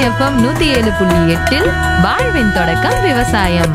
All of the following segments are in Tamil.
எஃப்எம் நூத்தி ஏழு புள்ளி எட்டில் வாழ்வின் தொடக்கம் விவசாயம்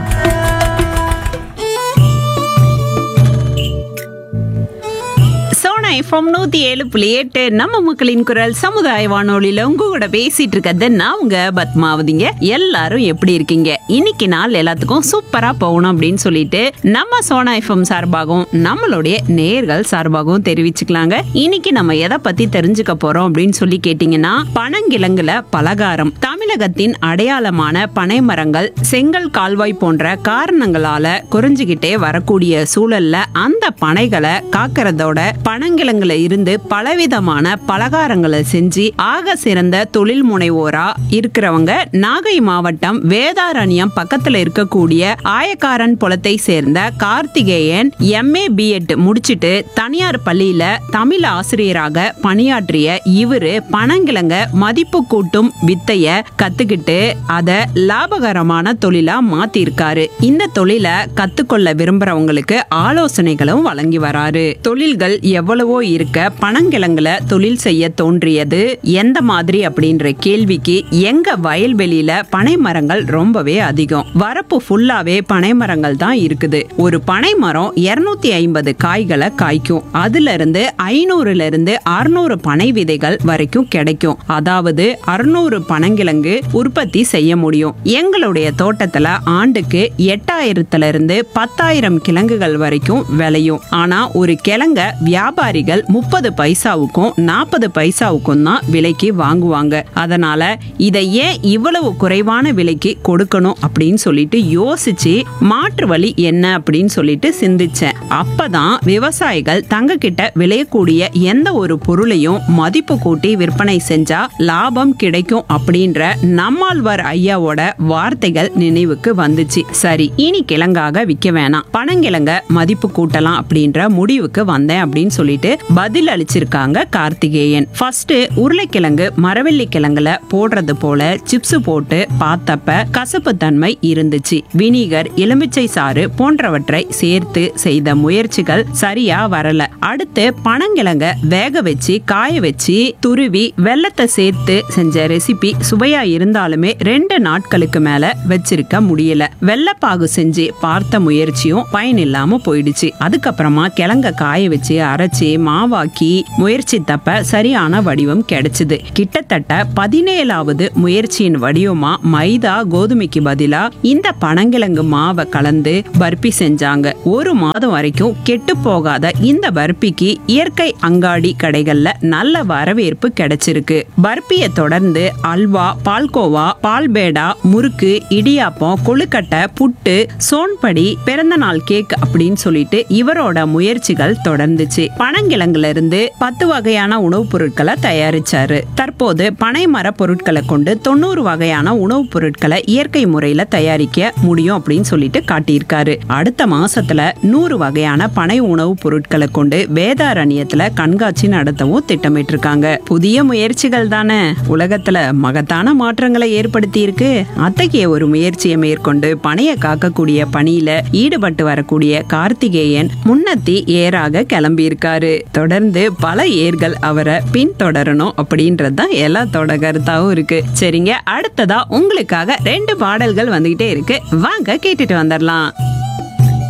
சோனா எஃப்எம் நூத்தி ஏழு புள்ளி எட்டு நம்ம மக்களின் குரல் சமுதாய வானொலியில உங்க கூட பேசிட்டு இருக்கிறது நான் உங்க பத்மாவதிங்க எல்லாரும் எப்படி இருக்கீங்க இன்னைக்கு நாள் எல்லாத்துக்கும் சூப்பரா போகணும் அப்படின்னு சொல்லிட்டு நம்ம சோனா எஃப்எம் சார்பாகவும் நம்மளுடைய நேர்கள் சார்பாகவும் தெரிவிச்சுக்கலாங்க இன்னைக்கு நம்ம எதை பத்தி தெரிஞ்சுக்க போறோம் அப்படின்னு சொல்லி கேட்டீங்கன்னா பனங்கிழங்குல பலகாரம் தமிழகத்தின் அடையாளமான பனை மரங்கள் செங்கல் கால்வாய் போன்ற காரணங்களால குறைஞ்சுகிட்டே வரக்கூடிய சூழல்ல அந்த பனைகளை காக்கிறதோட பனங்கிழங்குல இருந்து பலவிதமான பலகாரங்களை செஞ்சு ஆக சிறந்த தொழில் முனைவோரா இருக்கிறவங்க நாகை மாவட்டம் வேதாரண்யம் பக்கத்துல இருக்கக்கூடிய ஆயக்காரன் புலத்தை சேர்ந்த கார்த்திகேயன் எம்ஏ பிஎட் முடிச்சிட்டு தனியார் பள்ளியில தமிழ் ஆசிரியராக பணியாற்றிய இவரு பனங்கிழங்க மதிப்பு கூட்டும் வித்தைய கத்துக்கிட்டு அத லாபகரமான தொழிலா மாத்திருக்காரு இந்த தொழிலை கத்துக்கொள்ள விரும்புறவங்களுக்கு ஆலோசனைகளும் வழங்கி வராரு தொழில்கள் எவ்வளவோ இருக்க பனங்கிழங்குல தொழில் செய்ய தோன்றியது எந்த மாதிரி அப்படின்ற கேள்விக்கு எங்க வயல்வெளியில பனை மரங்கள் ரொம்பவே அதிகம் வரப்பு ஃபுல்லாவே பனை மரங்கள் தான் இருக்குது ஒரு பனை மரம் 250 ஐம்பது காய்களை காய்க்கும் அதுல இருந்து ஐநூறுல இருந்து அறுநூறு பனை விதைகள் வரைக்கும் கிடைக்கும் அதாவது அறுநூறு பனங்கிழங்கு உற்பத்தி செய்ய முடியும் எங்களுடைய தோட்டத்துல ஆண்டுக்கு எட்டாயிரத்துல இருந்து பத்தாயிரம் கிழங்குகள் வரைக்கும் விளையும் ஆனா ஒரு கிழங்க வியாபாரிகள் முப்பது பைசாவுக்கும் நாற்பது பைசாவுக்கும் தான் விலைக்கு வாங்குவாங்க அதனால இதை ஏன் இவ்வளவு குறைவான விலைக்கு கொடுக்கணும் அப்படின்னு சொல்லிட்டு யோசிச்சு மாற்று வழி என்ன அப்படின்னு சொல்லிட்டு சிந்திச்சேன் அப்பதான் விவசாயிகள் தங்க கிட்ட விளையக்கூடிய எந்த ஒரு பொருளையும் மதிப்பு கூட்டி விற்பனை செஞ்சா லாபம் கிடைக்கும் அப்படின்ற நம்மாழ்வார் ஐயாவோட வார்த்தைகள் நினைவுக்கு வந்துச்சு சரி இனி கிழங்காக விற்க வேணாம் பனங்கிழங்க மதிப்பு கூட்டலாம் அப்படின்ற முடிவுக்கு வந்தேன் அப்படின்னு சொல்லிட்டு பதில் அளிச்சிருக்காங்க கார்த்திகேயன் ஃபர்ஸ்ட் உருளைக்கிழங்கு மரவள்ளி கிழங்குல போடுறது போல சிப்ஸ் போட்டு பார்த்தப்ப கசப்பு தன்மை இருந்துச்சு வினிகர் எலுமிச்சை சாறு போன்றவற்றை சேர்த்து செய்த முயற்சிகள் சரியா வரல அடுத்து பனங்கிழங்க வேக வச்சு காய வச்சு துருவி வெள்ளத்தை சேர்த்து செஞ்ச ரெசிபி சுவையா இருந்தாலுமே ரெண்டு நாட்களுக்கு மேல வச்சிருக்க முடியல வெள்ளப்பாகு செஞ்சு பார்த்த முயற்சியும் பயனில்லாம போயிடுச்சு அதுக்கப்புறமா கிழங்க காய வச்சு அரைச்சு மாவாக்கி முயற்சி தப்ப சரியான வடிவம் கிடைச்சது கிட்டத்தட்ட பதினேழாவது முயற்சியின் வடிவமா மைதா கோதுமைக்கு பதிலா இந்த பனங்கிழங்கு மாவை கலந்து பர்பி செஞ்சாங்க ஒரு மாதம் வரைக்கும் கெட்டு போகாத இந்த பர்பிக்கு இயற்கை அங்காடி கடைகள்ல நல்ல வரவேற்பு கிடைச்சிருக்கு பர்பியை தொடர்ந்து அல்வா பால்கோவா பால்பேடா முறுக்கு இடியாப்பம் கொழுக்கட்டை புட்டு சோன்படி பிறந்த நாள் கேக் அப்படின்னு சொல்லிட்டு இவரோட முயற்சிகள் தொடர்ந்துச்சு பனங்கிழங்குல இருந்து பத்து வகையான உணவுப் பொருட்களை தயாரிச்சாரு தற்போது பனை மர பொருட்களை கொண்டு தொண்ணூறு வகையான உணவுப் பொருட்களை இயற்கை முறையில தயாரிக்க முடியும் அப்படின்னு சொல்லிட்டு காட்டியிருக்காரு அடுத்த மாசத்துல நூறு வகையான பனை உணவுப் பொருட்களை கொண்டு வேதாரண்யத்துல கண்காட்சி நடத்தவும் திட்டமிட்டிருக்காங்க புதிய முயற்சிகள் தானே உலகத்துல மகத்தான மாற்றங்களை ஏற்படுத்தி இருக்கு அத்தகைய ஒரு முயற்சியை மேற்கொண்டு பனைய காக்கக்கூடிய பணியில ஈடுபட்டு வரக்கூடிய கார்த்திகேயன் முன்னத்தி ஏராக கிளம்பியிருக்காரு தொடர்ந்து பல ஏர்கள் அவரை பின்தொடரணும் அப்படின்றது தான் எல்லாத்தோட கருத்தாவும் இருக்கு சரிங்க அடுத்ததா உங்களுக்காக ரெண்டு பாடல்கள் வந்துகிட்டே இருக்கு வாங்க கேட்டுட்டு வந்துடலாம்